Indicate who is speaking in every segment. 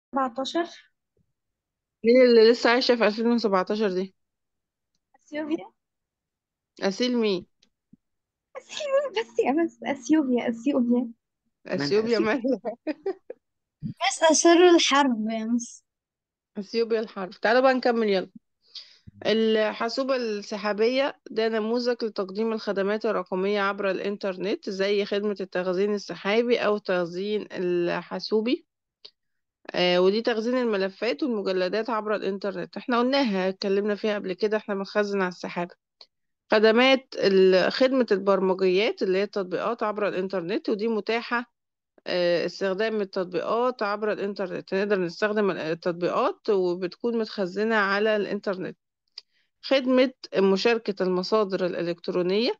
Speaker 1: 17
Speaker 2: مين اللي لسه عايشة في 2017 دي
Speaker 1: اثيوبيا
Speaker 2: أسيل مين
Speaker 1: اثيوبيا بس يا بس اثيوبيا اثيوبيا
Speaker 3: مالها
Speaker 2: أثيوبيا
Speaker 3: أثيوبيا
Speaker 2: مالها
Speaker 4: بس أسر الحرب يا مس
Speaker 2: أثيوبيا الحرب تعالوا بقى نكمل يلا الحاسوبة السحابية ده نموذج لتقديم الخدمات الرقمية عبر الإنترنت زي خدمة التخزين السحابي أو التخزين الحاسوبي آه ودي تخزين الملفات والمجلدات عبر الإنترنت احنا قلناها اتكلمنا فيها قبل كده احنا بنخزن على السحابة خدمات ال- خدمة البرمجيات اللي هي التطبيقات عبر الإنترنت ودي متاحة آه، استخدام التطبيقات عبر الإنترنت نقدر نستخدم التطبيقات وبتكون متخزنة على الإنترنت خدمة مشاركة المصادر الإلكترونية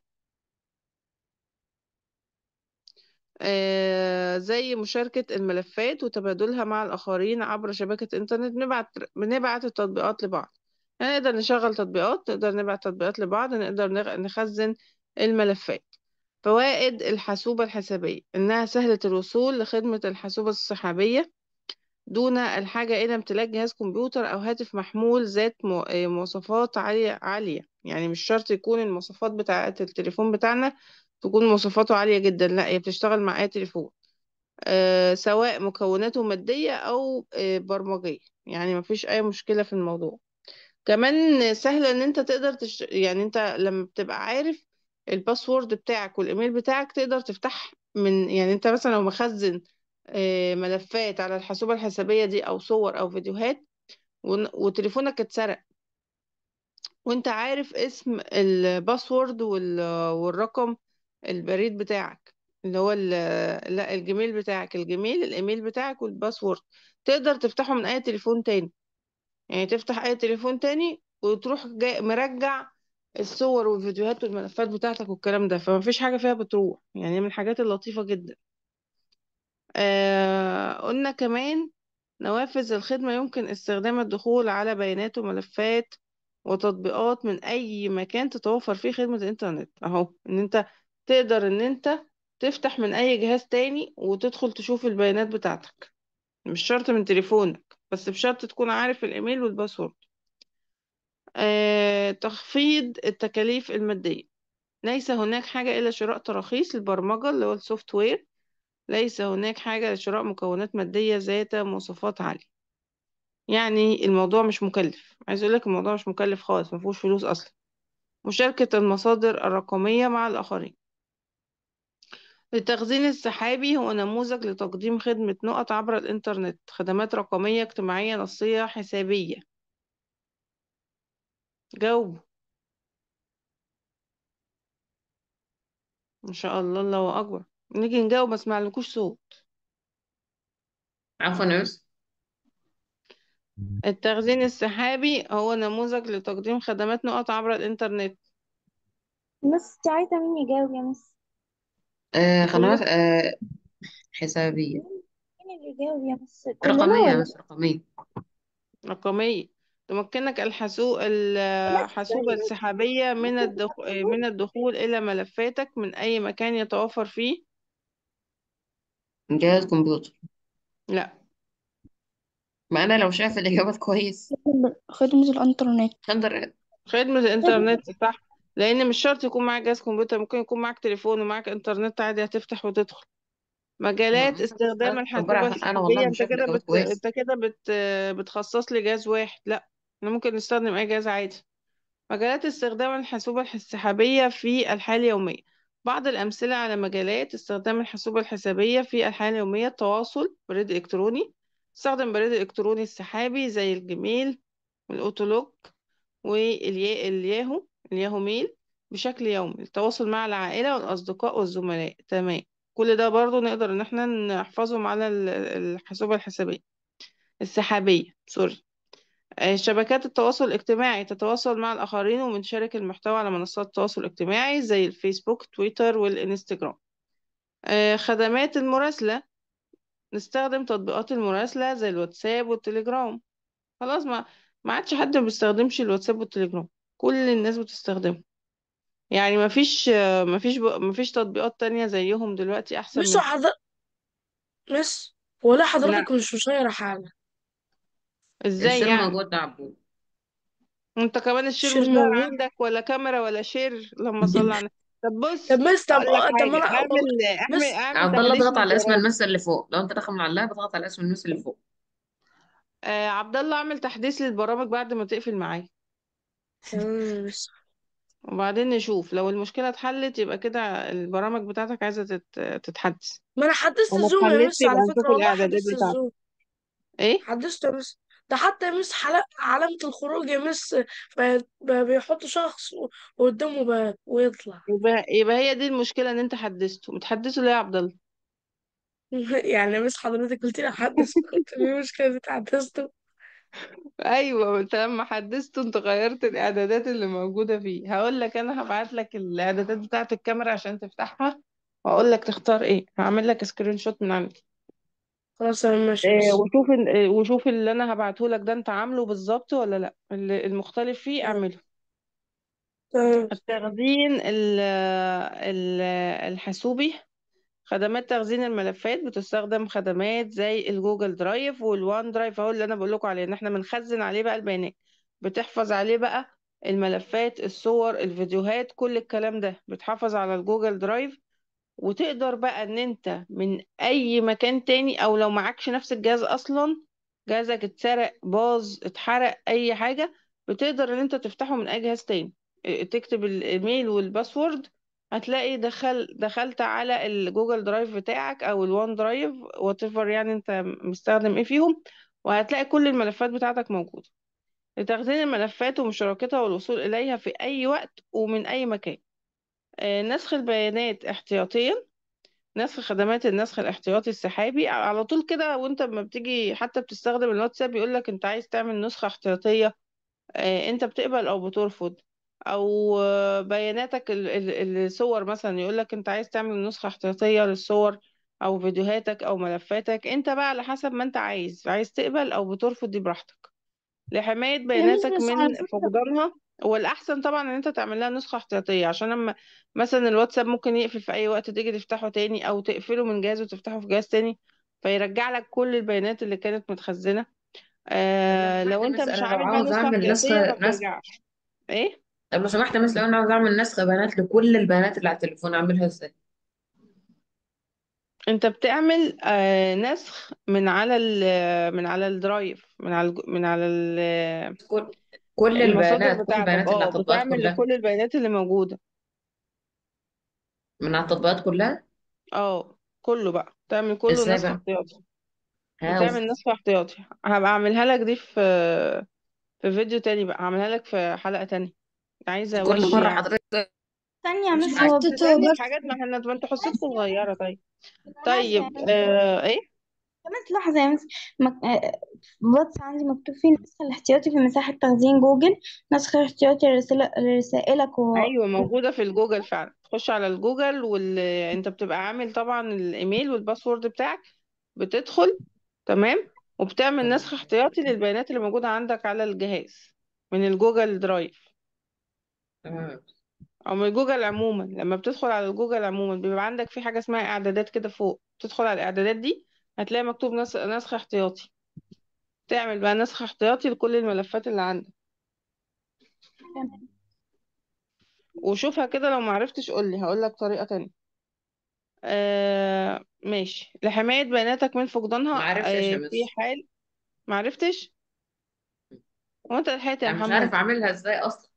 Speaker 2: آه، زي مشاركة الملفات وتبادلها مع الآخرين عبر شبكة إنترنت بنبعت بنبعت التطبيقات لبعض يعني نقدر نشغل تطبيقات نقدر نبعت تطبيقات لبعض نقدر نغ- نخزن الملفات فوائد الحاسوبة الحسابية إنها سهلة الوصول لخدمة الحاسوبة السحابية دون الحاجة إلى امتلاك جهاز كمبيوتر أو هاتف محمول ذات مو- آه، مواصفات عالية عالية يعني مش شرط يكون المواصفات بتاعة التليفون بتاعنا تكون مواصفاته عالية جدا لا هي بتشتغل مع أي تليفون أه سواء مكوناته مادية أو أه برمجية يعني مفيش أي مشكلة في الموضوع كمان سهل ان انت تقدر تش... يعني انت لما بتبقى عارف الباسورد بتاعك والايميل بتاعك تقدر تفتح من يعني انت مثلا لو مخزن آه، ملفات على الحاسوبة الحسابية دي او صور او فيديوهات ون- وتليفونك اتسرق وانت عارف اسم الباسورد وال... والرقم البريد بتاعك اللي هو ال... لا الجيميل بتاعك الجيميل الايميل بتاعك والباسورد تقدر تفتحه من اي تليفون تاني يعني تفتح اي تليفون تاني وتروح جاي مرجع الصور والفيديوهات والملفات بتاعتك والكلام ده فما فيش حاجة فيها بتروح يعني من الحاجات اللطيفة جدا آه قلنا كمان نوافذ الخدمة يمكن استخدام الدخول على بيانات وملفات وتطبيقات من أي مكان تتوفر فيه خدمة الإنترنت أهو إن أنت تقدر إن أنت تفتح من أي جهاز تاني وتدخل تشوف البيانات بتاعتك مش شرط من تليفونك بس بشرط تكون عارف الإيميل والباسورد آه، تخفيض التكاليف المادية ليس هناك حاجة إلا شراء تراخيص للبرمجة اللي هو السوفت وير ليس هناك حاجة لشراء مكونات مادية ذات مواصفات عالية يعني الموضوع مش مكلف عايز أقول لك الموضوع مش مكلف خالص مفهوش فلوس أصلا مشاركة المصادر الرقمية مع الآخرين التخزين السحابي هو نموذج لتقديم خدمة نقط عبر الإنترنت خدمات رقمية اجتماعية نصية حسابية جاوب إن شاء الله الله أكبر نيجي نجاوب ما اسمعلكوش صوت
Speaker 3: عفوا يا مس
Speaker 2: التخزين السحابي هو نموذج لتقديم خدمات نقط عبر الإنترنت
Speaker 1: مس انت عايزة مين يجاوب يا مس
Speaker 3: آه
Speaker 2: كلنا
Speaker 3: خدمات آه حسابية
Speaker 1: مين مين اللي يجاوب يا مس كلنا
Speaker 3: رقمية يا
Speaker 1: ولا
Speaker 3: مس رقمية
Speaker 2: رقمية تمكنك الحاسو
Speaker 1: مس
Speaker 2: الحاسوبة السحابية من الدخول من الدخول إلى ملفاتك من أي مكان يتوفر فيه
Speaker 3: جهاز كمبيوتر
Speaker 2: لا
Speaker 3: ما أنا لو شايف الإجابات كويس
Speaker 4: خدمة الإنترنت
Speaker 3: خندر
Speaker 2: خدمة الإنترنت صح لأن مش شرط يكون معاك جهاز كمبيوتر ممكن يكون معاك تليفون ومعاك إنترنت عادي هتفتح وتدخل مجالات
Speaker 3: ما بس
Speaker 2: استخدام
Speaker 3: أنا بصبر
Speaker 2: الحاسوبة
Speaker 3: عشان أنا والله
Speaker 2: السحابية
Speaker 3: مش
Speaker 2: انت
Speaker 3: شايف
Speaker 2: كده
Speaker 3: الإجابات
Speaker 2: بت...
Speaker 3: كويس
Speaker 2: انت كده بت... بتخصص لي جهاز واحد لا احنا ممكن نستخدم اي جهاز عادي مجالات استخدام الحاسوبة السحابية في الحياة اليومية بعض الأمثلة على مجالات استخدام الحاسوبة الحسابية في الحياة اليومية التواصل بريد إلكتروني استخدم بريد إلكتروني السحابي زي الجيميل والأوتولوك والياهو الياهو ميل بشكل يومي التواصل مع العائلة والأصدقاء والزملاء تمام كل ده برضو نقدر إن احنا نحفظهم على ال- الحاسوبة الحسابية السحابية سوري آه، شبكات التواصل الاجتماعي تتواصل مع الآخرين وبنشارك المحتوى على منصات التواصل الاجتماعي زي الفيسبوك تويتر والإنستجرام آه، خدمات المراسلة نستخدم تطبيقات المراسلة زي الواتساب والتليجرام خلاص ما ما عادش حد ما بيستخدمش الواتساب والتليجرام كل الناس بتستخدمه يعني ما فيش آه، ما فيش ما فيش تطبيقات تانية زيهم دلوقتي أحسن
Speaker 5: مس
Speaker 2: من
Speaker 5: حضر... مس ولا
Speaker 2: نعم
Speaker 5: حضرتك مش مشايرة حاجة
Speaker 2: ازاي
Speaker 3: الشير
Speaker 2: يعني
Speaker 3: موجود ده عبود
Speaker 2: انت كمان الشير
Speaker 4: الشير
Speaker 2: مش ظاهر
Speaker 4: موجود
Speaker 2: عندك ولا كاميرا ولا شير لما صلى على طب
Speaker 4: طب
Speaker 2: بص
Speaker 4: مس طب
Speaker 2: هقول لك
Speaker 4: طب ما
Speaker 2: حاجه
Speaker 4: انا
Speaker 2: اعمل
Speaker 4: والله
Speaker 2: اعمل
Speaker 4: مس
Speaker 2: اعمل
Speaker 3: عبد الله
Speaker 2: تحديث
Speaker 3: اضغط على اسم
Speaker 2: للبرامج
Speaker 3: المس اللي فوق لو انت داخل من على اللاب اضغط على اسم المس اللي فوق
Speaker 2: آه عبد الله اعمل تحديث للبرامج بعد ما تقفل معايا
Speaker 4: تمام مس
Speaker 2: وبعدين نشوف لو المشكله اتحلت يبقى كده البرامج بتاعتك عايزه تت- تتحدث
Speaker 4: ما انا حدثت
Speaker 2: وما
Speaker 4: الزوم يا
Speaker 2: اتحلتش
Speaker 4: مس
Speaker 2: يبقى
Speaker 4: على
Speaker 2: نشوف
Speaker 4: فكرة والله
Speaker 2: الاعدادات
Speaker 4: حدثت
Speaker 2: بتاعتك
Speaker 4: الزوم
Speaker 2: ايه
Speaker 4: حدثت يا مس ده حتى يا مس حلق علامة الخروج يا مس بقت- بقى بيحط شخص و- قدامه باب ويطلع
Speaker 2: يبقى يبقى هي دي المشكله ان انت حدثته متحدثه ليه يا عبد الله
Speaker 4: يعني يا مس حضرتك قلت لي حدث قلت لي مشكلة دي حدثته
Speaker 2: ايوه انت لما حدثته انت غيرت الاعدادات اللي موجوده فيه هقول لك انا هبعت لك الاعدادات بتاعه الكاميرا عشان تفتحها واقول لك تختار ايه هعمل لك سكرين شوت من عندي
Speaker 4: خلاص تمام ماشي
Speaker 2: إيه
Speaker 4: مس
Speaker 2: وشوف ال- إيه وشوف اللي انا هبعته لك ده انت عامله بالظبط ولا لا اللي- المختلف فيه اعمله
Speaker 4: تمام
Speaker 2: التخزين ال- ال- الحاسوبي خدمات تخزين الملفات بتستخدم خدمات زي الجوجل درايف والوان درايف اهو اللي انا بقول لكم عليه ان احنا بنخزن عليه بقى البيانات بتحفظ عليه بقى الملفات الصور الفيديوهات كل الكلام ده بتحفظ على الجوجل درايف وتقدر بقى ان انت من اي مكان تاني او لو معكش نفس الجهاز اصلا جهازك اتسرق باظ اتحرق اي حاجة بتقدر ان انت تفتحه من اي جهاز تاني اه، تكتب الايميل والباسورد هتلاقي دخل دخلت على الجوجل درايف بتاعك او الوان درايف وات يعني انت مستخدم ايه فيهم وهتلاقي كل الملفات بتاعتك موجودة لتخزين الملفات ومشاركتها والوصول إليها في أي وقت ومن أي مكان اه، نسخ البيانات احتياطيا نسخ خدمات النسخ الاحتياطي السحابي على طول كده وانت لما بتيجي حتى بتستخدم الواتساب يقول لك انت عايز تعمل نسخة احتياطية اه، انت بتقبل او بترفض او اه، بياناتك ال- ال- الصور مثلا يقول لك انت عايز تعمل نسخة احتياطية للصور او فيديوهاتك او ملفاتك انت بقى على حسب ما انت عايز عايز تقبل او بترفض دي براحتك لحماية
Speaker 4: يا مس
Speaker 2: بياناتك
Speaker 4: بس
Speaker 2: من
Speaker 4: على فكرة
Speaker 2: فقدانها والأحسن طبعا إن أنت تعمل لها نسخة احتياطية عشان لما مثلا الواتساب ممكن يقفل في أي وقت تيجي تفتحه تاني أو تقفله من جهاز وتفتحه في جهاز تاني فيرجع لك كل البيانات اللي كانت متخزنة
Speaker 3: طب لو
Speaker 2: آه لو
Speaker 3: سمحت
Speaker 2: أنت
Speaker 3: مس
Speaker 2: مش
Speaker 3: انا لو
Speaker 2: عامل بقى
Speaker 3: عاوز
Speaker 2: نسخة
Speaker 3: اعمل نسخ
Speaker 2: احتياطية ما
Speaker 3: نسخ
Speaker 2: بترجعش إيه
Speaker 3: طب لو سمحت مس لو انا عاوز اعمل نسخ بيانات لكل البيانات اللي على التليفون اعملها ازاي
Speaker 2: أنت بتعمل آه نسخ من على ال من على الدرايف من على الج- من على ال-
Speaker 3: كل كل
Speaker 2: المصادر
Speaker 3: البيانات كل
Speaker 2: بتاعتك
Speaker 3: البيانات اللي
Speaker 2: اه
Speaker 3: على التطبيقات
Speaker 2: بتعمل
Speaker 3: كلها
Speaker 2: لكل البيانات اللي موجودة
Speaker 3: من على التطبيقات كلها
Speaker 2: اه كله بقى تعمل كله
Speaker 3: ازاي
Speaker 2: نسخ
Speaker 3: بقى
Speaker 2: احتياطي
Speaker 3: هاو
Speaker 2: بتعمل نسخة احتياطي هبقى اعملها لك دي في في فيديو تاني بقى هعملها لك في حلقة تانية عايزة
Speaker 3: كل
Speaker 2: وش
Speaker 3: مرة
Speaker 2: يعني
Speaker 3: حضرتك
Speaker 1: ثانية يا
Speaker 3: مش
Speaker 1: مس
Speaker 3: معاك
Speaker 1: هو
Speaker 4: حطيته
Speaker 2: تسألني في
Speaker 4: برضه
Speaker 2: حاجات ما احنا ما انتوا حصتكم صغيرة طيب
Speaker 1: بالمناسبة
Speaker 2: طيب
Speaker 1: يعني
Speaker 2: آه ايه
Speaker 1: بس لحظة يا مس مك... آه، واتس عندي مكتوب فيه النسخ الاحتياطي في مساحة تخزين جوجل نسخ احتياطي لرسالة- لرسائلك و...
Speaker 2: ايوه موجودة في الجوجل فعلا تخش على الجوجل وال... انت بتبقى عامل طبعا الايميل والباسورد بتاعك بتدخل تمام وبتعمل نسخ احتياطي للبيانات اللي موجودة عندك على الجهاز من الجوجل درايف
Speaker 3: تمام
Speaker 2: او من جوجل عموما لما بتدخل على الجوجل عموما بيبقى عندك في حاجه اسمها اعدادات كده فوق تدخل على الاعدادات دي هتلاقي مكتوب نسخ نسخ احتياطي تعمل بقى نسخ احتياطي لكل الملفات اللي عندك وشوفها كده لو معرفتش قولي هقولك طريقه تانية آه ماشي لحمايه بياناتك من فقدانها
Speaker 3: معرفتش
Speaker 2: آه
Speaker 3: يا
Speaker 2: في
Speaker 3: مس
Speaker 2: حال معرفتش وانت لحقت يا
Speaker 3: انا مش عارف
Speaker 2: محمد
Speaker 3: اعملها ازاي اصلا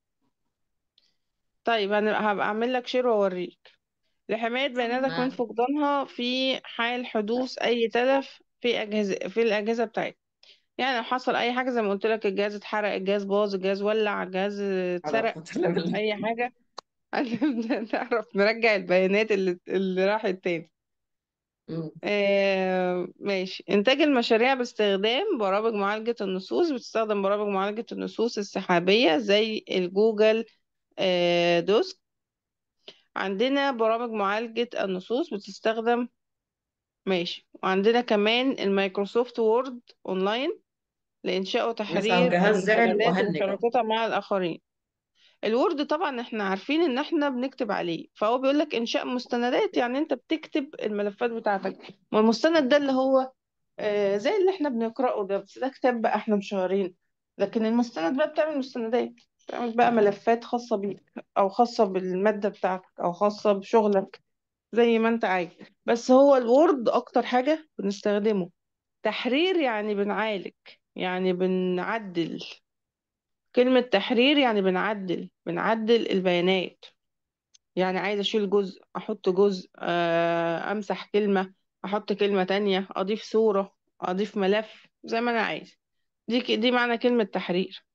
Speaker 2: طيب انا هبقى اعمل لك شير واوريك لحماية بياناتك من
Speaker 3: تمام
Speaker 2: فقدانها في حال حدوث أي تلف في أجهزة في الأجهزة بتاعتك يعني لو حصل أي حاجة زي ما قلت لك الجهاز اتحرق الجهاز باظ الجهاز ولع الجهاز
Speaker 3: على
Speaker 2: اتسرق
Speaker 3: قوة إلا بالله
Speaker 2: أي حاجة هنبدأ نعرف نرجع البيانات اللي اللي راحت تاني
Speaker 3: مم.
Speaker 2: آه ماشي إنتاج المشاريع باستخدام برامج معالجة النصوص بتستخدم برامج معالجة النصوص السحابية زي الجوجل آه دوسك عندنا برامج معالجة النصوص بتستخدم ماشي وعندنا كمان المايكروسوفت وورد اونلاين لإنشاء
Speaker 3: مثلا
Speaker 2: وتحرير
Speaker 3: جهاز زعل
Speaker 2: المجلات
Speaker 3: وهنج أهو.
Speaker 2: ومشاركتها مع الآخرين الوورد طبعا احنا عارفين ان احنا بنكتب عليه فهو بيقول لك انشاء مستندات يعني انت بتكتب الملفات بتاعتك ما المستند ده اللي هو آه، زي اللي احنا بنقرأه ده بس ده كتاب بقى احنا مشهورين لكن المستند بقى بتعمل مستندات بتعمل بقى ملفات خاصة بيك أو خاصة بالمادة بتاعتك أو خاصة بشغلك زي ما انت عايز بس هو الوورد أكتر حاجة بنستخدمه تحرير يعني بنعالج يعني بنعدل كلمة تحرير يعني بنعدل بنعدل البيانات يعني عايزة أشيل جزء أحط جزء آه، أمسح كلمة أحط كلمة تانية أضيف صورة أضيف ملف زي ما أنا عايز دي ك- دي معنى كلمة تحرير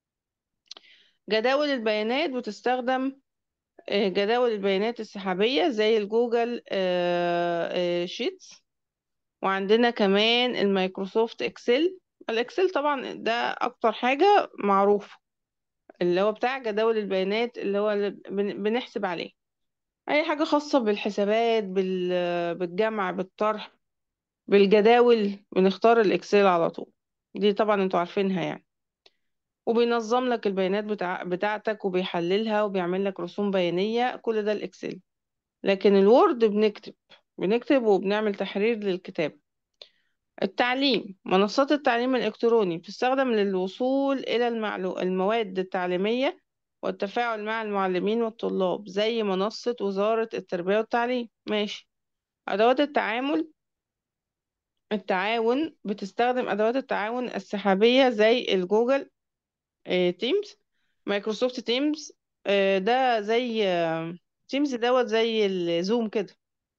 Speaker 2: جداول البيانات بتستخدم آه، جداول البيانات السحابية زي الجوجل آه، آه، شيتس وعندنا كمان المايكروسوفت اكسل الاكسل طبعا ده اكتر حاجة معروفة اللي هو بتاع جداول البيانات اللي هو اللي بن- بنحسب عليه اي حاجة خاصة بالحسابات بال- بالجمع بالطرح بالجداول بنختار الاكسل على طول دي طبعا انتوا عارفينها يعني وبينظم لك البيانات بتاع بتاعتك وبيحللها وبيعمل لك رسوم بيانية كل ده الاكسل لكن الوورد بنكتب بنكتب وبنعمل تحرير للكتاب التعليم منصات التعليم الإلكتروني بتستخدم للوصول إلى المعلو... المواد التعليمية والتفاعل مع المعلمين والطلاب زي منصة وزارة التربية والتعليم ماشي أدوات التعامل التعاون بتستخدم أدوات التعاون السحابية زي الجوجل آه، تيمز مايكروسوفت تيمز آه، ده زي آه، تيمز دوت زي الزوم كده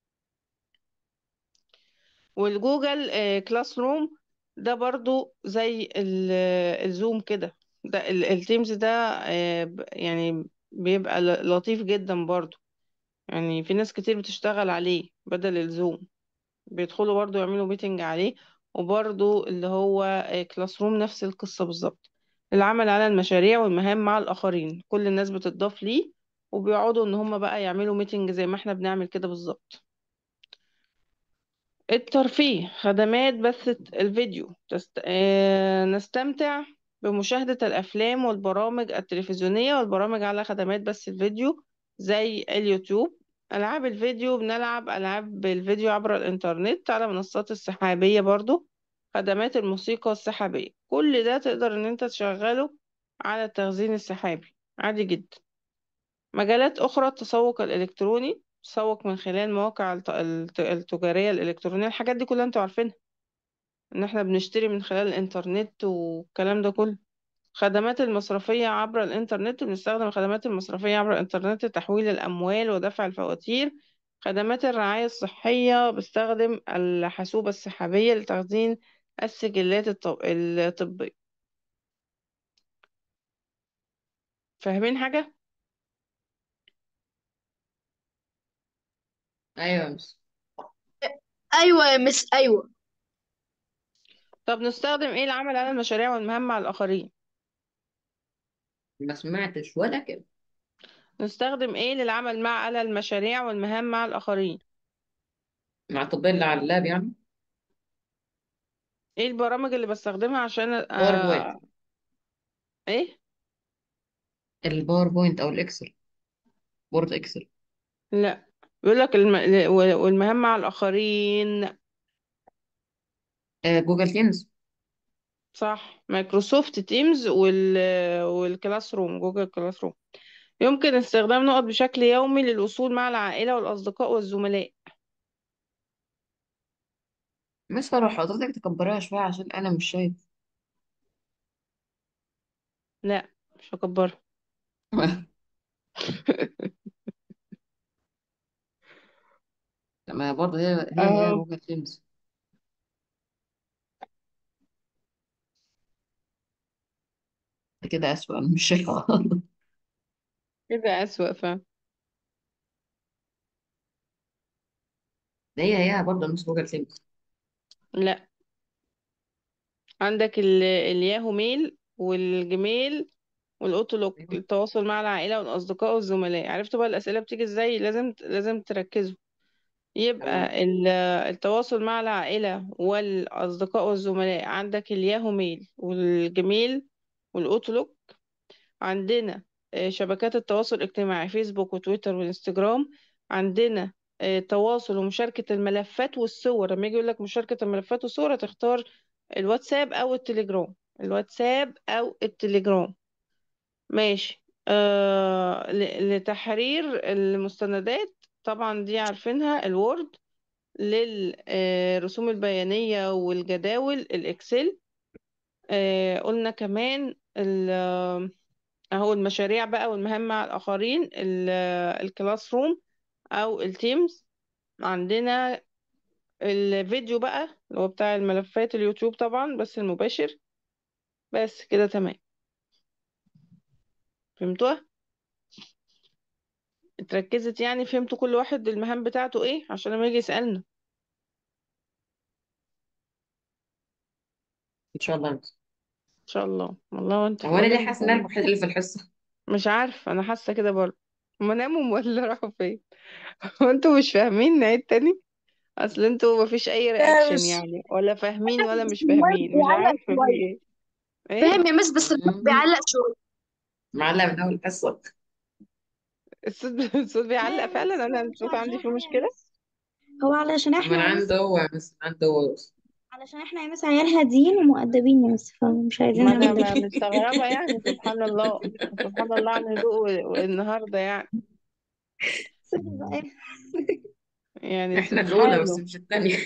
Speaker 2: والجوجل آه، كلاس روم ده برضو زي ال- آه، الزوم كده ده ال- التيمز ده آه، ب- يعني بيبقى ل- لطيف جدا برضو يعني في ناس كتير بتشتغل عليه بدل الزوم بيدخلوا برضو يعملوا ميتنج عليه وبرضو اللي هو كلاس روم نفس القصة بالظبط العمل على المشاريع والمهام مع الآخرين كل الناس بتضاف ليه وبيقعدوا ان هم بقى يعملوا ميتنج زي ما احنا بنعمل كده بالظبط الترفيه خدمات بث الفيديو تست... آه... نستمتع بمشاهدة الأفلام والبرامج التلفزيونية والبرامج على خدمات بث الفيديو زي اليوتيوب ألعاب الفيديو بنلعب ألعاب الفيديو عبر الإنترنت على منصات السحابية برضو خدمات الموسيقى السحابية كل ده تقدر إن أنت تشغله على التخزين السحابي عادي جدا مجالات أخرى التسوق الإلكتروني تسوق من خلال مواقع الت- الت- التجارية الإلكترونية الحاجات دي كلها انتوا عارفينها إن احنا بنشتري من خلال الإنترنت والكلام ده كله خدمات المصرفية عبر الإنترنت بنستخدم الخدمات المصرفية عبر الإنترنت لتحويل الأموال ودفع الفواتير خدمات الرعاية الصحية بستخدم الحاسوبة السحابية لتخزين السجلات الطب... الطبية فاهمين حاجة؟
Speaker 3: ايوه يا مس
Speaker 4: ايوه يا مس ايوه
Speaker 2: طب نستخدم ايه العمل على المشاريع والمهام مع الآخرين؟
Speaker 3: ما سمعتش ولا كده
Speaker 2: نستخدم ايه للعمل مع على المشاريع والمهام مع الآخرين
Speaker 3: مع التطبيق اللي على اللاب يعني
Speaker 2: ايه البرامج اللي بستخدمها عشان
Speaker 3: باوربوينت
Speaker 2: آه... ايه
Speaker 3: الباوربوينت او الاكسل بورد اكسل
Speaker 2: لا بيقول لك الم... والمهام مع الآخرين
Speaker 3: آه جوجل تيمز
Speaker 2: صح مايكروسوفت تيمز وال... والكلاس روم جوجل كلاس روم يمكن استخدام نقط بشكل يومي للوصول مع العائلة والأصدقاء والزملاء
Speaker 3: مس لو حضرتك تكبرها شوية عشان انا مش شايف
Speaker 2: لا مش هكبرها
Speaker 3: ما برضه هي هي هي
Speaker 2: اهو
Speaker 3: جوجل تيمز كده اسوأ انا مش شايفه خالص
Speaker 2: كده أسوأ فعلا
Speaker 3: هي هي برضه نص جوجل تيمز
Speaker 2: لا عندك ال... الياهو ميل والجميل والاوتولوك
Speaker 3: ايوه
Speaker 2: التواصل مع العائلة والأصدقاء والزملاء عرفتوا بقى الأسئلة بتيجي ازاي لازم لازم تركزوا
Speaker 3: تمام
Speaker 2: يبقى ال- التواصل مع العائلة والأصدقاء والزملاء عندك الياهو ميل والجميل والأوتلوك عندنا آه، شبكات التواصل الاجتماعي فيسبوك وتويتر وانستجرام عندنا آه، التواصل ومشاركة الملفات والصور لما يجي يقول لك مشاركة الملفات والصور هتختار الواتساب أو التليجرام الواتساب أو التليجرام ماشي آه ل- لتحرير المستندات طبعا دي عارفينها الوورد للرسوم البيانية والجداول الإكسل آه قلنا كمان ال- آه، أهو المشاريع بقى والمهام مع الآخرين ال- آه، الكلاس روم أو التيمز عندنا الفيديو بقى اللي هو بتاع الملفات اليوتيوب طبعا بس المباشر بس كده تمام فهمتوها اتركزت يعني فهمتوا كل واحد المهام بتاعته ايه عشان لما يجي يسألنا
Speaker 3: ان شاء الله
Speaker 2: ان شاء الله والله وانت
Speaker 3: هو انا ليه
Speaker 2: والله
Speaker 3: حاسه ان انا الوحيده اللي في الحصه
Speaker 2: مش عارف انا حاسه كده برضه هما ناموا ولا راحوا فين هو انتوا مش فاهمين نعيد تاني اصل انتوا مفيش اي
Speaker 4: لا
Speaker 2: رياكشن
Speaker 4: مش
Speaker 2: يعني ولا فاهمين ولا
Speaker 5: بس
Speaker 2: مش
Speaker 5: المايك
Speaker 2: فاهمين مش
Speaker 5: بيعلق
Speaker 2: عارفه في
Speaker 5: شوية
Speaker 2: ايه ايه
Speaker 5: فاهم يا مس بس المايك
Speaker 3: مم.
Speaker 5: بيعلق شوية
Speaker 3: معلق من اول الحصه
Speaker 2: الصوت الصوت بيعلق
Speaker 1: لا
Speaker 2: فعلا
Speaker 1: بس
Speaker 2: انا
Speaker 1: هو مش
Speaker 2: الصوت عندي
Speaker 1: علشان
Speaker 2: فيه
Speaker 1: احنا يا
Speaker 2: مشكله
Speaker 1: مس هو علشان
Speaker 3: من
Speaker 1: احنا يا مس
Speaker 3: عنده هو بس من عنده هو بس.
Speaker 1: علشان احنا يا مس عيال هاديين ومؤدبين يا مس فمش عايزين
Speaker 2: ما انا
Speaker 1: نعمل
Speaker 2: ما
Speaker 1: دوشة
Speaker 2: مستغربه يعني سبحان الله سبحان الله عن هدوء النهارده يعني
Speaker 1: سوري بقى
Speaker 2: يعني
Speaker 3: احنا
Speaker 2: يسيب
Speaker 3: الاولى بس
Speaker 2: حاله
Speaker 3: مش الثانيه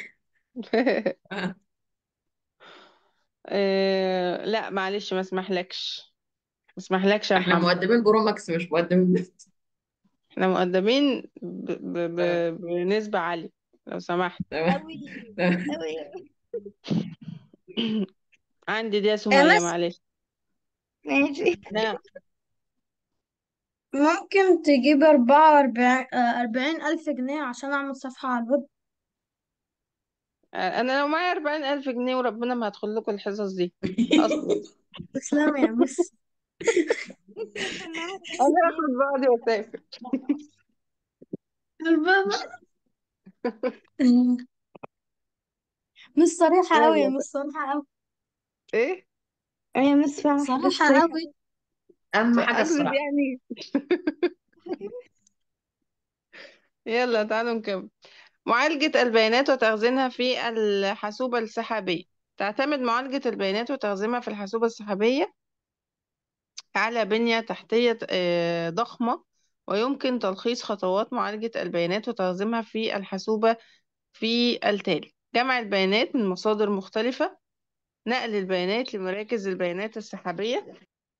Speaker 2: آه، لا معلش ما اسمحلكش ما اسمحلكش يا
Speaker 3: احنا
Speaker 2: محمد
Speaker 3: مقدمين برو ماكس مش مقدمين بس
Speaker 2: احنا مقدمين ب... ب... ب... بنسبة عالية لو سمحت
Speaker 3: تمام
Speaker 1: أوي
Speaker 3: تمام.
Speaker 1: أوي
Speaker 2: عندي دي يا
Speaker 5: يا
Speaker 2: سمية
Speaker 5: مس
Speaker 2: معلش
Speaker 1: ماشي
Speaker 2: لا
Speaker 5: ممكن تجيب أربعة وأربعين أربعين ألف جنيه عشان أعمل صفحة على الويب
Speaker 2: انا لو معايا أربعين ألف جنيه وربنا ما هدخل لكم الحصص دي اصلا
Speaker 5: تسلم يا مس
Speaker 2: انا هاخد بعضي واسافر
Speaker 5: البابا مش صريحة أوي يا
Speaker 2: يلا
Speaker 5: مس صريحة أوي
Speaker 2: ايه
Speaker 1: يا مس فعلا حضرتك
Speaker 5: صريحة
Speaker 1: صريحة
Speaker 5: أوي
Speaker 3: اهم حاجه
Speaker 2: اكذب
Speaker 3: الصراحه
Speaker 2: يعني يلا تعالوا نكمل معالجة البيانات وتخزينها في الحاسوبة السحابية تعتمد معالجة البيانات وتخزينها في الحاسوبة السحابية على بنية تحتية آه، ضخمة ويمكن تلخيص خطوات معالجة البيانات وتخزينها في الحاسوبة في التالي جمع البيانات من مصادر مختلفة نقل البيانات لمراكز البيانات السحابية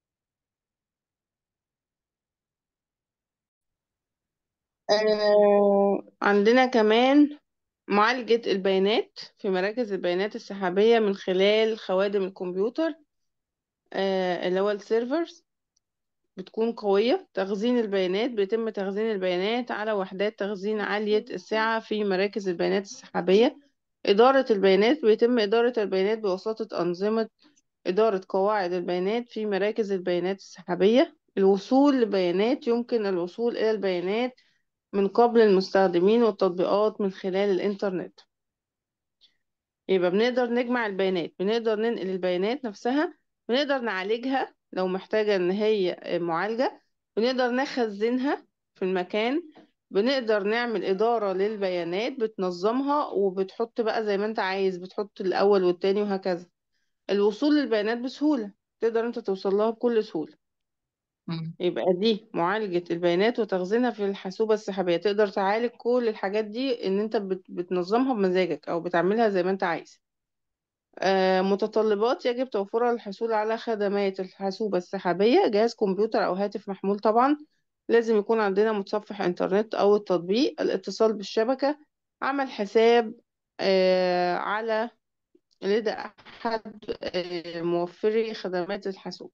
Speaker 2: آه، عندنا كمان معالجة البيانات في مراكز البيانات السحابية من خلال خوادم الكمبيوتر آه، اللي هو السيرفرز بتكون قوية تخزين البيانات بيتم تخزين البيانات على وحدات تخزين عالية السعة في مراكز البيانات السحابية إدارة البيانات بيتم إدارة البيانات بواسطة أنظمة إدارة قواعد البيانات في مراكز البيانات السحابية الوصول لبيانات يمكن الوصول إلى البيانات من قبل المستخدمين والتطبيقات من خلال الإنترنت يبقى بنقدر نجمع البيانات بنقدر ننقل البيانات نفسها بنقدر نعالجها لو محتاجة إن هي معالجة بنقدر نخزنها في المكان بنقدر نعمل إدارة للبيانات بتنظمها وبتحط بقى زي ما انت عايز بتحط الأول والتاني وهكذا الوصول للبيانات بسهولة تقدر انت توصل لها بكل سهولة
Speaker 3: مم.
Speaker 2: يبقى دي معالجة البيانات وتخزينها في الحاسوبة السحابية تقدر تعالج كل الحاجات دي ان انت بت- بتنظمها بمزاجك او بتعملها زي ما انت عايز آه، متطلبات يجب توفرها للحصول على خدمات الحاسوبة السحابية جهاز كمبيوتر أو هاتف محمول طبعا لازم يكون عندنا متصفح إنترنت أو التطبيق الاتصال بالشبكة عمل حساب آه، على لدى أحد آه، موفري خدمات الحاسوب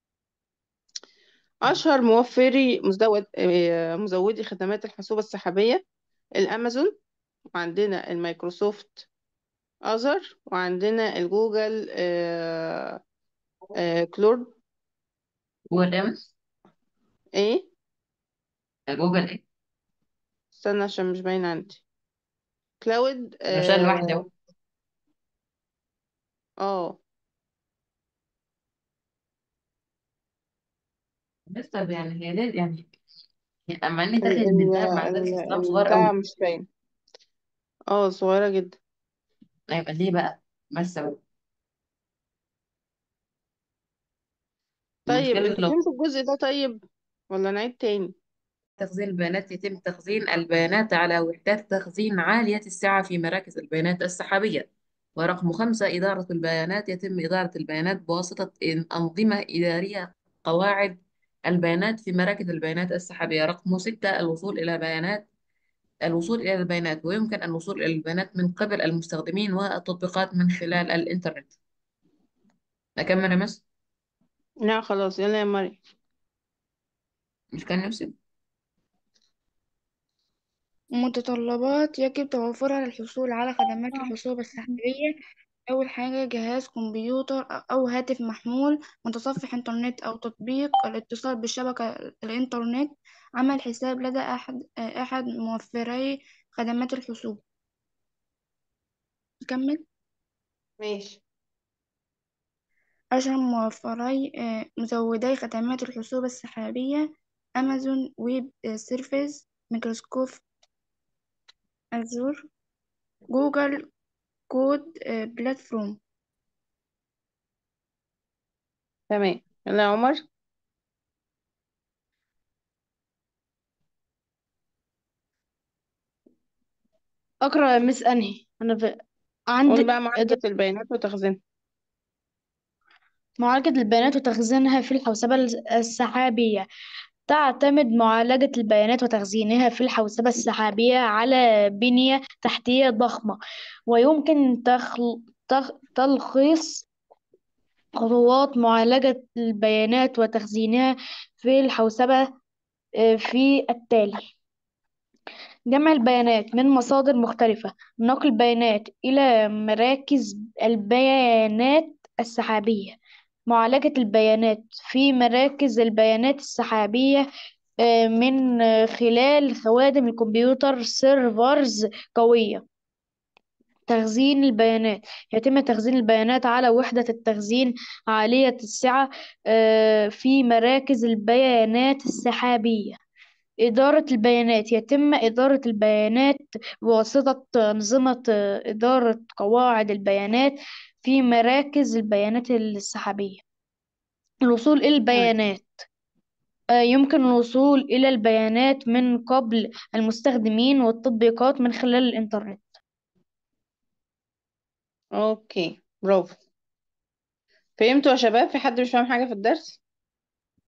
Speaker 2: أشهر موفري مزود آه، مزودي خدمات الحاسوبة السحابية الأمازون وعندنا المايكروسوفت أزر وعندنا الجوجل آه، آه، كلود
Speaker 3: جوجل امس
Speaker 2: ايه
Speaker 3: جوجل ايه
Speaker 2: استنى عشان مش باين عندي كلاود
Speaker 3: انا شايل لوحدي
Speaker 2: اه
Speaker 3: اهو
Speaker 2: اه
Speaker 3: بس طب يعني هي ليه يعني يعني اما اني
Speaker 2: ال
Speaker 3: تاخد
Speaker 2: ال
Speaker 3: بنتها مع ذلك
Speaker 2: ال
Speaker 3: استخدام صغير
Speaker 2: البتاع
Speaker 3: قوي
Speaker 2: مش باين اه صغيرة جدا
Speaker 3: يبقى ليه بقى ما السبب
Speaker 2: طيب
Speaker 3: المشكلة
Speaker 2: انتوا
Speaker 3: لو
Speaker 2: فهمتوا الجزء ده طيب ولا نعيد تاني
Speaker 3: تخزين البيانات يتم تخزين البيانات على وحدات تخزين عالية السعة في مراكز البيانات السحابية ورقم خمسة إدارة البيانات يتم إدارة البيانات بواسطة أنظمة إدارية قواعد البيانات في مراكز البيانات السحابية رقم ستة الوصول إلى بيانات الوصول إلى البيانات ويمكن الوصول إلى البيانات من قبل المستخدمين والتطبيقات من خلال الإنترنت أكمل يا مس
Speaker 2: لا خلاص يلا يا مريم
Speaker 3: مش كان نفسي
Speaker 6: متطلبات يجب توفرها للحصول على خدمات الحساب السحابية أول حاجة جهاز كمبيوتر أو هاتف محمول متصفح إنترنت أو تطبيق الاتصال بالشبكة الإنترنت عمل حساب لدى أحد أحد موفري خدمات الحاسوب نكمل
Speaker 2: ماشي
Speaker 6: أشهر موفري آه، مزودي خدمات الحاسوب السحابية أمازون ويب سيرفيس مايكروسكوب أزور جوجل كود آه، بلاتفورم
Speaker 2: تمام يلا يا عمر
Speaker 5: اقرا يا مس انهي انا في...
Speaker 2: قول
Speaker 5: عندي
Speaker 2: بقى معالجة البيانات وتخزينها
Speaker 5: معالجة البيانات وتخزينها في الحوسبة السحابية تعتمد معالجة البيانات وتخزينها في الحوسبة السحابية على بنية تحتية ضخمة ويمكن تخل... تخ... تلخيص خطوات معالجة البيانات وتخزينها في الحوسبة آه، في التالي جمع البيانات من مصادر مختلفة نقل البيانات إلى مراكز البيانات السحابية معالجة البيانات في مراكز البيانات السحابية آه، من آه، خلال خوادم الكمبيوتر سيرفرز قوية تخزين البيانات يتم تخزين البيانات على وحدة التخزين عالية السعة آه، في مراكز البيانات السحابية إدارة البيانات يتم إدارة البيانات بواسطة أنظمة آه، إدارة قواعد البيانات في مراكز البيانات السحابية الوصول إلى
Speaker 2: تمام
Speaker 5: البيانات آه، يمكن الوصول إلى البيانات من قبل المستخدمين والتطبيقات من خلال الإنترنت
Speaker 2: اوكي برافو فهمتوا يا شباب في حد مش فاهم حاجة في الدرس